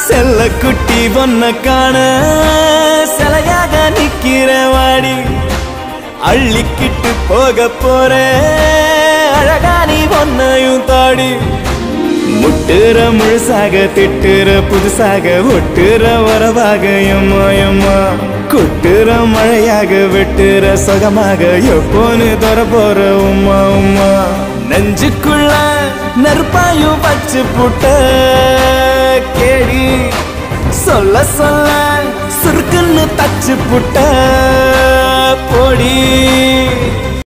செல்ல குட்டி பொண்ண காண சிலையாக நிக்கிற வாடி அள்ளிக்கிட்டு போக போற அழகா நீ பொண்ணையும் தாடி முட்டுற முழுசாக திட்டுற புதுசாக ஒட்டுற வரவாக எம்மா எம்மா கொட்டுற மழையாக வெட்டுற சுகமாக எப்போன்னு தர போற உம்மா உம்மா நெஞ்சுக்குள்ள நெருப்பாயும் வச்சு புட்ட கேடி சொல்ல சொல்ல சுருக்குன்னு தச்சு புட்ட பொடி